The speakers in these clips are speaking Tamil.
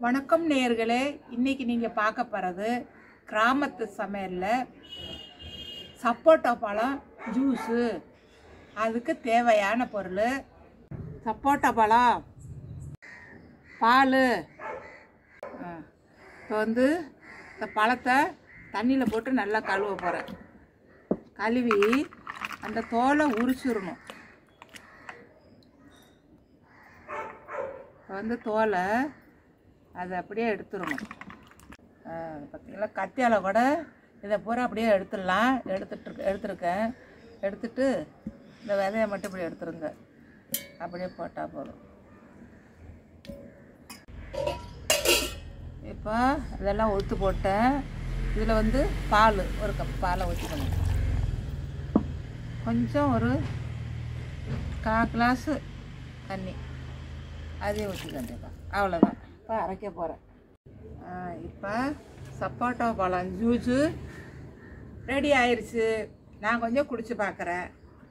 வணக்கம் நேயர்களே இன்னைக்கு நீங்கள் பார்க்க போகிறது கிராமத்து சமையலில் சப்போட்டா பழம் ஜூஸு அதுக்கு தேவையான பொருள் சப்போட்டா பழம் பால் இப்போ வந்து இந்த பழத்தை தண்ணியில் போட்டு நல்லா கழுவ போகிறேன் கழுவி அந்த தோலை உரிச்சிடணும் இப்போ வந்து தோலை அதை அப்படியே எடுத்துடணும் பார்த்தீங்களா கத்தியால் கூட இதை பூரா அப்படியே எடுத்துடலாம் எடுத்துட்டு எடுத்துருக்கேன் எடுத்துட்டு இந்த விதையை மட்டும் இப்படி எடுத்துருங்க அப்படியே போட்டால் போதும் இப்போ இதெல்லாம் ஒத்து போட்டேன் இதில் வந்து பால் ஒரு கப் பாலை ஊற்றிக்கணும் கொஞ்சம் ஒரு கா கிளாஸு தண்ணி அதையும் ஊற்றிக்கண்டிப்பா அவ்வளோதான் இப்போ அரைக்க போகிறேன் இப்போ சப்போட்டா பழம் ஜூஸு ரெடி ஆயிருச்சு நான் கொஞ்சம் குடிச்சு பார்க்குறேன்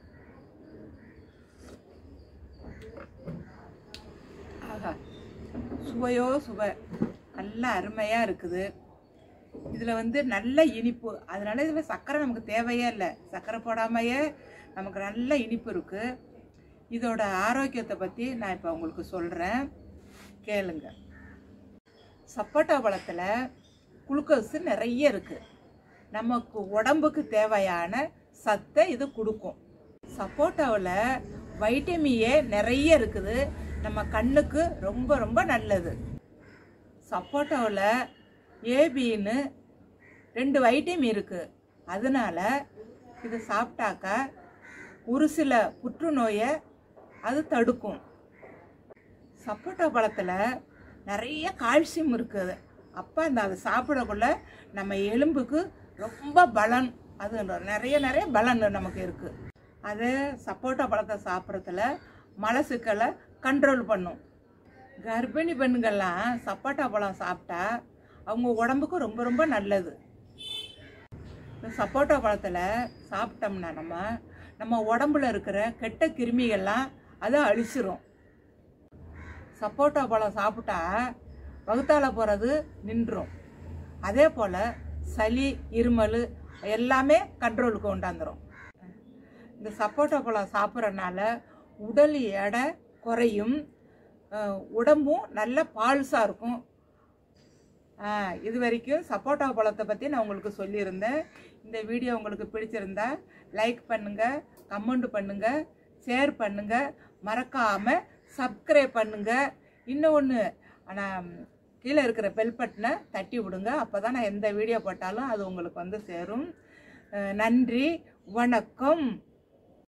ஆஹா சுவையோ சுவை நல்ல அருமையாக இருக்குது இதில் வந்து நல்ல இனிப்பு அதனால இதில் சர்க்கரை நமக்கு தேவையே இல்லை சர்க்கரை போடாமையே நமக்கு நல்ல இனிப்பு இருக்குது இதோட ஆரோக்கியத்தை பற்றி நான் இப்போ உங்களுக்கு சொல்கிறேன் கேளுங்க சப்போட்டா பழத்தில் குளுக்கோஸ் நிறைய இருக்குது நமக்கு உடம்புக்கு தேவையான சத்தை இது கொடுக்கும் சப்போட்டாவில் வைட்டமின் ஏ நிறைய இருக்குது நம்ம கண்ணுக்கு ரொம்ப ரொம்ப நல்லது சப்போட்டாவில் ஏபின்னு ரெண்டு வைட்டமின் இருக்குது அதனால இது சாப்பிட்டாக்கா ஒரு சில புற்றுநோயை அது தடுக்கும் சப்போட்டா பழத்தில் நிறைய கால்சியம் இருக்குது அப்போ அந்த அதை சாப்பிடக்குள்ள நம்ம எலும்புக்கு ரொம்ப பலன் அது நிறைய நிறைய பலன் நமக்கு இருக்குது அது சப்போட்டா பழத்தை சாப்பிட்றதுல மலசுக்களை கண்ட்ரோல் பண்ணும் கர்ப்பிணி பெண்கள்லாம் சப்போட்டா பழம் சாப்பிட்டா அவங்க உடம்புக்கு ரொம்ப ரொம்ப நல்லது இந்த சப்போட்டா பழத்தில் சாப்பிட்டோம்னா நம்ம நம்ம உடம்புல இருக்கிற கெட்ட கிருமிகள்லாம் அதை அழிச்சிரும் சப்போட்டா பழம் சாப்பிட்டா வகுத்தால போகிறது நின்றும் அதே போல் சளி இருமல் எல்லாமே கண்ட்ரோலுக்கு கொண்டாந்துரும் இந்த சப்போட்டா பழம் சாப்பிட்றனால உடல் எடை குறையும் அஹ் உடம்பும் நல்ல பால்ஸாக இருக்கும் ஆஹ் இது வரைக்கும் சப்போட்டா பழத்தை பற்றி நான் உங்களுக்கு சொல்லியிருந்தேன் இந்த வீடியோ உங்களுக்கு பிடிச்சிருந்தா லைக் பண்ணுங்கள் கமெண்ட் பண்ணுங்கள் ஷேர் பண்ணுங்கள் மறக்காமல் சப்ஸ்கிரைப் பண்ணுங்கள் இன்னொன்று ஆனால் கீழே இருக்கிற பெல் பட்டனை தட்டி விடுங்க அப்போ தான் நான் எந்த வீடியோ போட்டாலும் அது உங்களுக்கு வந்து சேரும் அஹ் நன்றி வணக்கம்